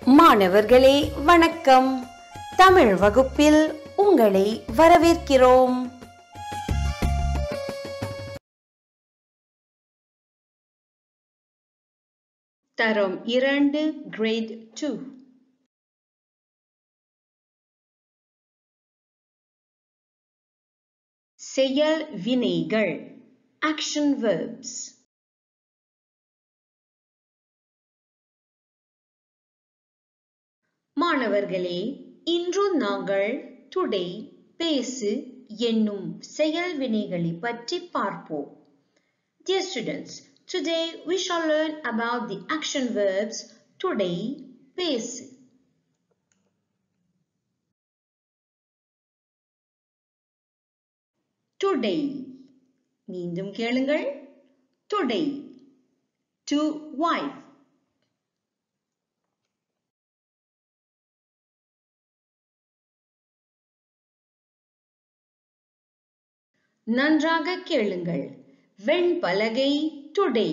மாணவர்களே வணக்கம் தமிழ் வகுப்பில் உங்களை வரவேற்கிறோம் தரம் இரண்டு கிரேட் டூ செயல் வினைகள் ஆக்ஷன் verbs மாணவர்களே இன்று நாங்கள் டுடே பேசு என்னும் செயல் வினைகளை பற்றி பார்ப்போம் Dear students, today we shall learn about the action verbs today பேசு today மீண்டும் கேளுங்கள் today to wife நன்றாக கேளுங்கள் வெண்பலகை டுடே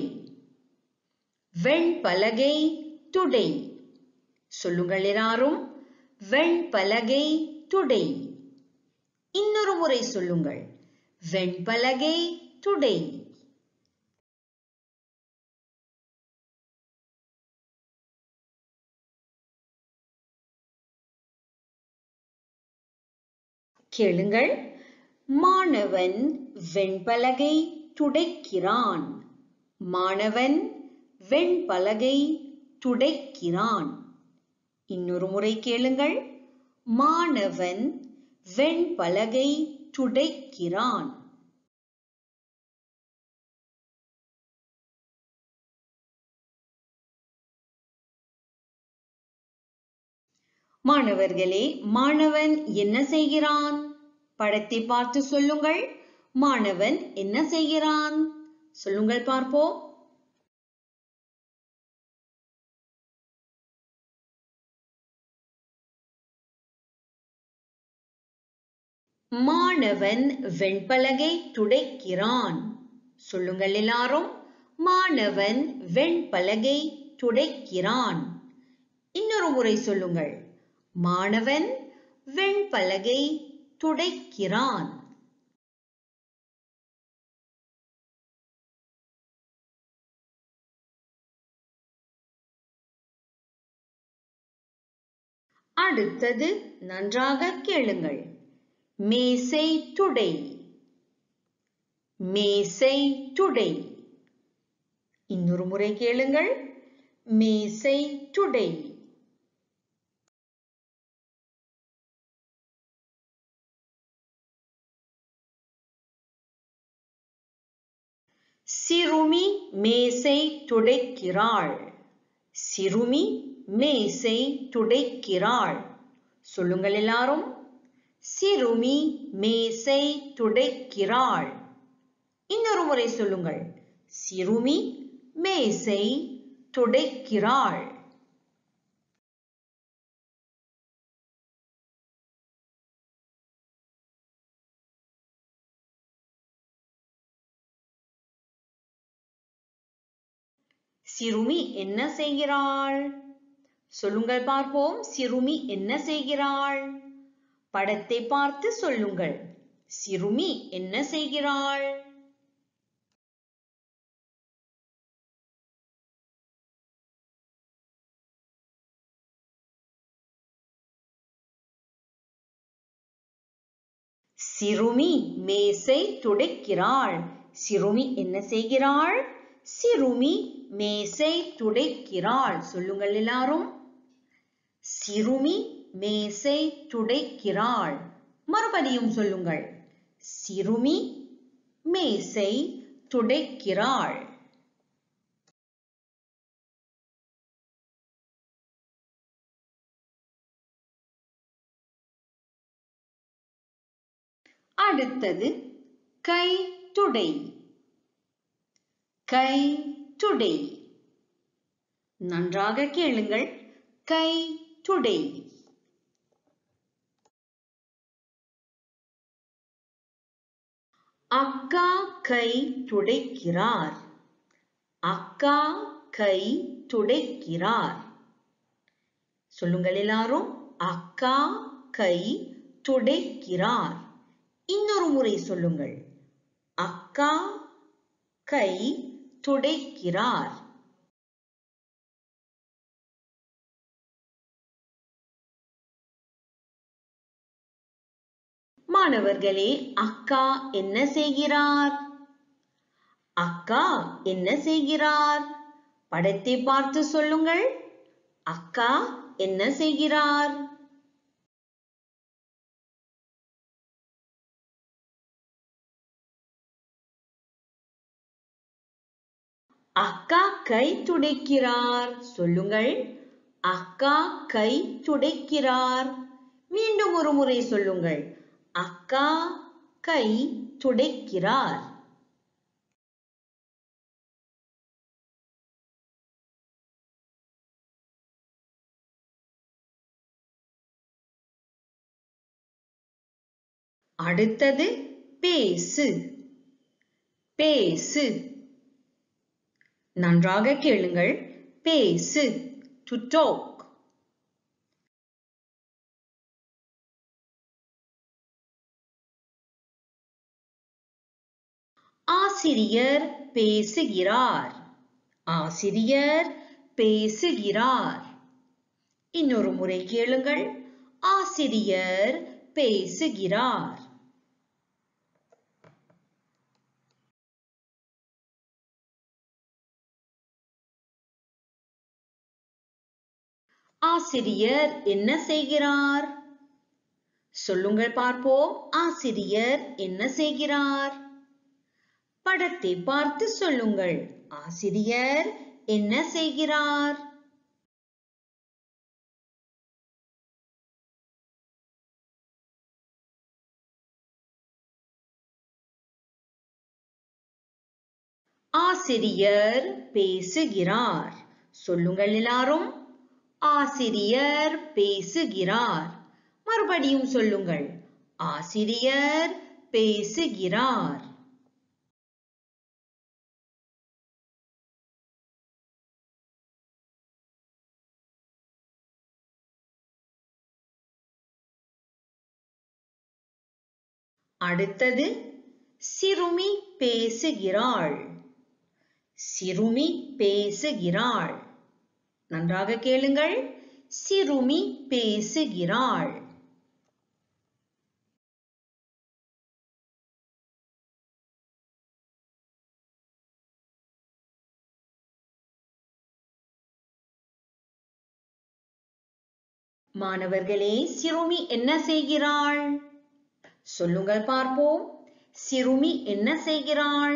வெண்பலகை டுடே சொல்லுங்கள் எல்லாரும் வெண்பலகை டுடே இன்னொரு முறை சொல்லுங்கள் வெண்பலகை டுடே கேளுங்கள் மாணவன் வெண்பலகை துடைக்கிறான் மாணவன் வெண்பலகை துடைக்கிறான் இன்னொரு முறை கேளுங்கள் மாணவன் வெண்பலகை துடைக்கிறான் மாணவர்களே மாணவன் என்ன செய்கிறான் படத்தை பார்த்து சொல்லுங்கள் மாணவன் என்ன செய்கிறான் சொல்லுங்கள் பார்ப்போம் மாணவன் வெண்பலகை துடைக்கிறான் சொல்லுங்கள் எல்லாரும் மாணவன் வெண்பலகை துடைக்கிறான் இன்னொரு முறை சொல்லுங்கள் மாணவன் வெண்பலகை துடைக்கிறான் அடுத்தது நன்றாக கேளுங்கள் மேசை துடை மேசை துடை இன்னொரு முறை கேளுங்கள் மேசை துடை சிறுமி மேசை துடைக்கிறாள் சிறுமி மேசை துடைக்கிறாள் சொல்லுங்கள் எல்லாரும் சிறுமி மேசை துடைக்கிறாள் இன்னொரு முறை சொல்லுங்கள் சிறுமி மேசை துடைக்கிறாள் சிறுமி என்ன செய்கிறாள் சொல்லுங்கள் பார்ப்போம் சிறுமி என்ன செய்கிறாள் படத்தை பார்த்து சொல்லுங்கள் சிறுமி என்ன செய்கிறாள் சிறுமி மேசை துடைக்கிறாள் சிறுமி என்ன செய்கிறாள் சிறுமி மேசை துடைக்கிறாள் சொல்லுங்கள் எல்லாரும் சிறுமி மேசை துடைக்கிறாள் மறுபடியும் சொல்லுங்கள் சிறுமி மேசை துடைக்கிறாள் அடுத்தது கை துடை கை துடை நன்றாக கேளுங்கள் கை துடை அக்கா கை துடைக்கிறார் அக்கா கை துடைக்கிறார் சொல்லுங்கள் எல்லாரும் அக்கா கை துடைக்கிறார் இன்னொரு முறை சொல்லுங்கள் அக்கா கை துடைக்கிறார் மாணவர்களே அக்கா என்ன செய்கிறார் அக்கா என்ன செய்கிறார் படத்தை பார்த்து சொல்லுங்கள் அக்கா என்ன செய்கிறார் அக்கா கை துடைக்கிறார் சொல்லுங்கள் அக்கா கை துடைக்கிறார் மீண்டும் ஒரு முறை சொல்லுங்கள் அக்கா கை துடைக்கிறார் அடுத்தது பேசு பேசு நன்றாக கேளுங்கள் பேசு டு டாக் ஆசிரியர் பேசுகிறார் ஆசிரியர் பேசுகிறார் இன்னொரு முறை கேளுங்கள் ஆசிரியர் பேசுகிறார் ஆசிரியர் என்ன செய்கிறார் சொல்லுங்கள் பார்ப்போம் ஆசிரியர் என்ன செய்கிறார் படத்தை பார்த்து சொல்லுங்கள் ஆசிரியர் என்ன செய்கிறார் ஆசிரியர் பேசுகிறார் சொல்லுங்கள் எல்லாரும் ஆசிரியர் பேசுகிறார் மறுபடியும் சொல்லுங்கள் ஆசிரியர் பேசுகிறார் அடுத்தது சிறுமி பேசுகிறாள் சிறுமி பேசுகிறாள் நன்றாக கேளுங்கள் சிறுமி பேசுகிறாள் மாணவர்களே சிறுமி என்ன செய்கிறாள் சொல்லுங்கள் பார்ப்போம் சிறுமி என்ன செய்கிறாள்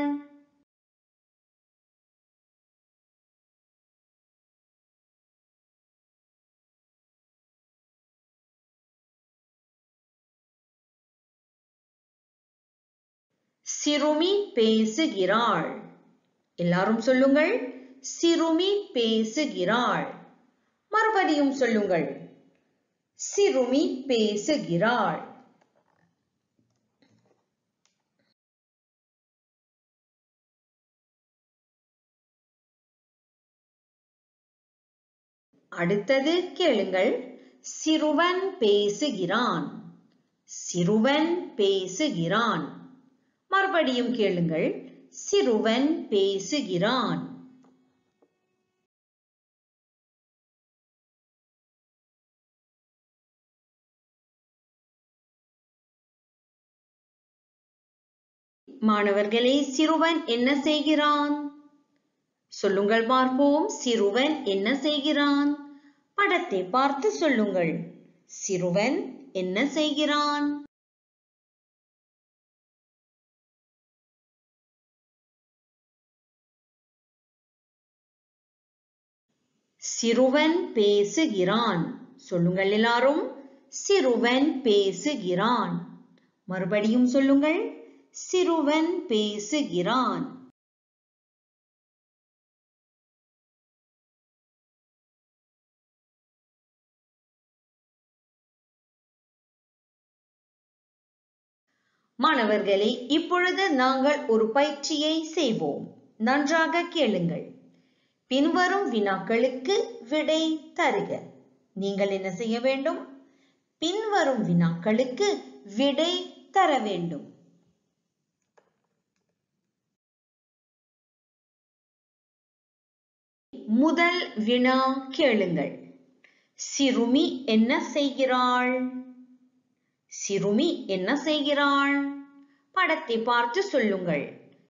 சிறுமி பேசுகிறாள் எல்லாரும் சொல்லுங்கள் சிறுமி பேசுகிறாள் மறுபடியும் சொல்லுங்கள் சிறுமி பேசுகிறாள் அடுத்தது கேளுங்கள் சிறுவன் பேசுகிறான் சிறுவன் பேசுகிறான் மறுபடியும் கேளுங்கள் சிறுவன் பேசுகிறான் மாணவர்களே சிறுவன் என்ன செய்கிறான் சொல்லுங்கள் பார்ப்போம் சிறுவன் என்ன செய்கிறான் படத்தை பார்த்து சொல்லுங்கள் சிறுவன் என்ன செய்கிறான் சிறுவன் பேசுகிறான் சொல்லுங்கள் எல்லாரும் சிறுவன் பேசுகிறான் மறுபடியும் சொல்லுங்கள் சிறுவன் பேசுகிறான் மாணவர்களே இப்பொழுது நாங்கள் ஒரு பயிற்சியை செய்வோம் நன்றாக கேளுங்கள் பின்வரும் வினாக்களுக்கு விடை தருக நீங்கள் என்ன செய்ய வேண்டும் பின்வரும் வினாக்களுக்கு விடை தர வேண்டும் முதல் வினா கேளுங்கள் சிறுமி என்ன செய்கிறாள் சிறுமி என்ன செய்கிறாள் படத்தை பார்த்து சொல்லுங்கள்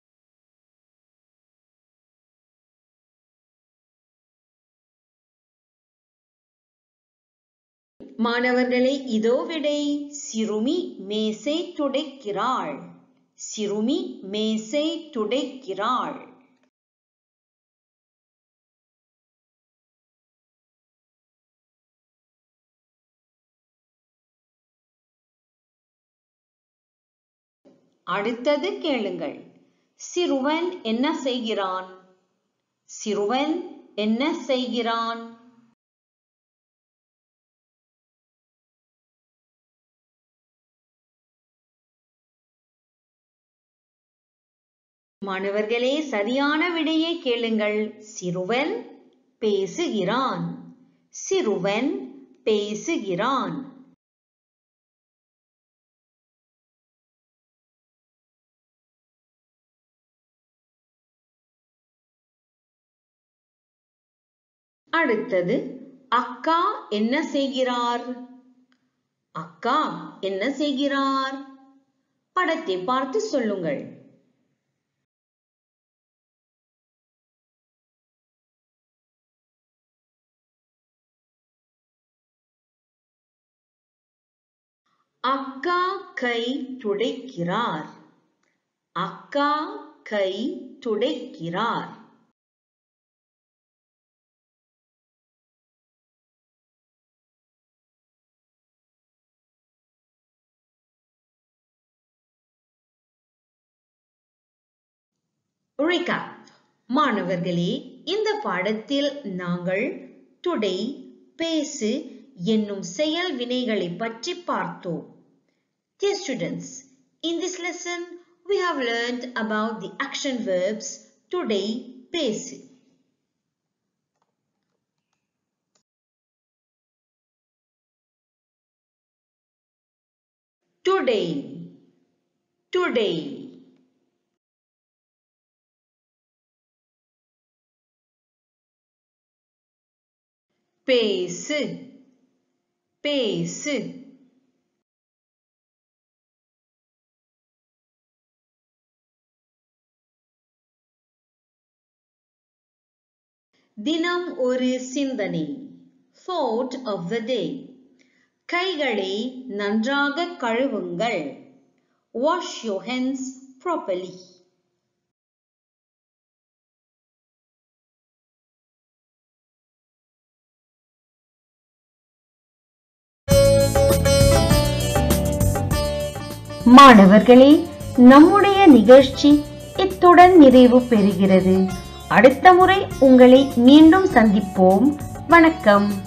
மாணவர்களே இதோ விடை சிறுமி மேசை துடைக்கிறாள் சிறுமி மேசை துடைக்கிறாள் அடுத்தது கேளுங்கள் சிறுவன் என்ன செய்கிறான் சிறுவன் என்ன செய்கிறான் மாணவர்களே சரியான விடையை கேளுங்கள் சிறுவன் பேசுகிறான் சிறுவன் பேசுகிறான் அடுத்தது அக்கா என்ன செய்கிறார் அக்கா என்ன செய்கிறார் படத்தை பார்த்து சொல்லுங்கள் அக்கா கை துடைக்கிறார் அக்கா கை துடைக்கிறார் recap மாணவர்களே இந்த பாடத்தில் நாங்கள் டுடே பேசு என்னும் செயல் வினைகளை பற்றி பார்த்தோம் Dear students, in this lesson we have learned about the action verbs today பேசு Today, today. பேசு பேசு தினம் ஒரு சிந்தனை thought of the day கைகளை நன்றாக கழுவுங்கள் wash your hands properly மாணவர்களே நம்முடைய நிகழ்ச்சி இத்துடன் நிறைவு பெறுகிறது அடுத்த முறை உங்களை மீண்டும் சந்திப்போம் வணக்கம்